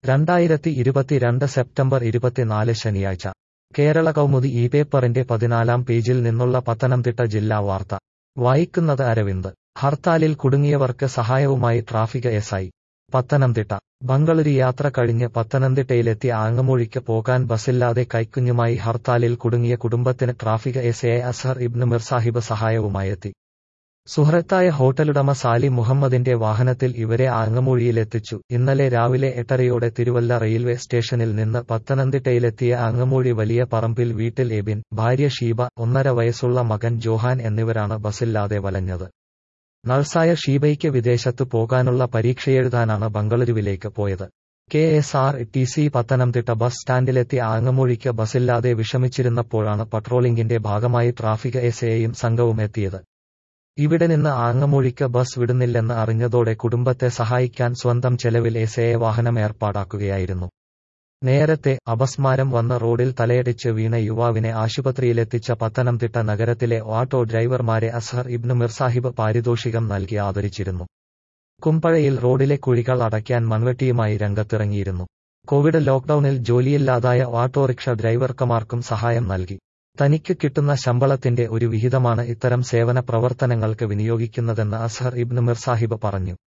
രണ്ടായിരത്തി ഇരുപത്തിരണ്ട് സെപ്റ്റംബർ ഇരുപത്തിനാല് ശനിയാഴ്ച കേരള കൗമുദി ഈ പേപ്പറിന്റെ പതിനാലാം പേജിൽ നിന്നുള്ള പത്തനംതിട്ട ജില്ലാ വാർത്ത വായിക്കുന്നത് അരവിന്ദ് ഹർത്താലിൽ കുടുങ്ങിയവർക്ക് സഹായവുമായി traffic S I Pathanamthitta Bengaluru യാത്ര കഴിഞ്ഞ് പത്തനംതിട്ടയിലെത്തി ആങ്ങമൂഴിക്ക് പോകാൻ ബസ്സില്ലാതെ കൈക്കുഞ്ഞുമായി ഹർത്താലിൽ കുടുങ്ങിയ കുടുംബത്തിന് traffic S I Azhar Ibnu Mirsahib സഹായവുമായെത്തി സുഹൃത്തായ ഹോട്ടലുടമ സാലി മുഹമ്മദിന്റെ വാഹനത്തിൽ ഇവരെ ആങ്ങമൂഴിയിലെത്തിച്ചു ഇന്നലെ രാവിലെ എട്ടരയോടെ തിരുവല്ല റെയിൽവേ സ്റ്റേഷനിൽ നിന്ന് പത്തനംതിട്ടയിലെത്തിയ ആങ്ങമൂഴി വലിയ പറമ്പിൽ വീട്ടിൽ എബിൻ ഭാര്യ ഷീബ ഒന്നര വയസ്സുള്ള മകൻ ജോഹാൻ എന്നിവരാണ് ബസ്സില്ലാതെ വലഞ്ഞത് നഴ്സായ ഷീബയ്ക്ക് വിദേശത്ത് പോകാനുള്ള പരീക്ഷയെഴുതാനാണ് ബംഗളൂരുവിലേക്ക് പോയത് K S R T C Pathanamthitta bus സ്റ്റാൻഡിലെത്തി ആങ്ങമൂഴിക്ക് ബസ്സില്ലാതെ വിഷമിച്ചിരുന്നപ്പോഴാണ് പട്രോളിംഗിന്റെ ഭാഗമായി ട്രാഫിക് എസ് എയും സംഘവും എത്തിയത് ഇവിടെ നിന്ന് ആങ്ങമൂഴിക്ക് ബസ് വിടുന്നില്ലെന്ന് അറിഞ്ഞതോടെ കുടുംബത്തെ സഹായിക്കാൻ സ്വന്തം ചെലവിൽ എസ് എ വാഹനം ഏർപ്പാടാക്കുകയായിരുന്നു നേരത്തെ അപസ്മാരം വന്ന റോഡിൽ തലയടിച്ച് വീണ യുവാവിനെ ആശുപത്രിയിലെത്തിച്ച പത്തനംതിട്ട നഗരത്തിലെ ഓട്ടോ ഡ്രൈവർമാരെ അസ്ഹർ ഇബ്നു മിർസാഹിബ് പാരിതോഷികം നൽകി ആദരിച്ചിരുന്നു കുമ്പഴയിൽ റോഡിലെ കുഴികൾ അടയ്ക്കാൻ മൺവെട്ടിയുമായി രംഗത്തിറങ്ങിയിരുന്നു കോവിഡ് ലോക്ഡൌണിൽ ജോലിയില്ലാതായ ഓട്ടോറിക്ഷ ഡ്രൈവർക്കമാർക്കും സഹായം നൽകി തനിക്ക് കിട്ടുന്ന ശമ്പളത്തിന്റെ ഒരു വിഹിതമാണ് ഇത്തരം സേവന പ്രവർത്തനങ്ങൾക്ക് വിനിയോഗിക്കുന്നതെന്ന് അസ്ഹർ ഇബ്നു മിർസാഹിബ് പറഞ്ഞു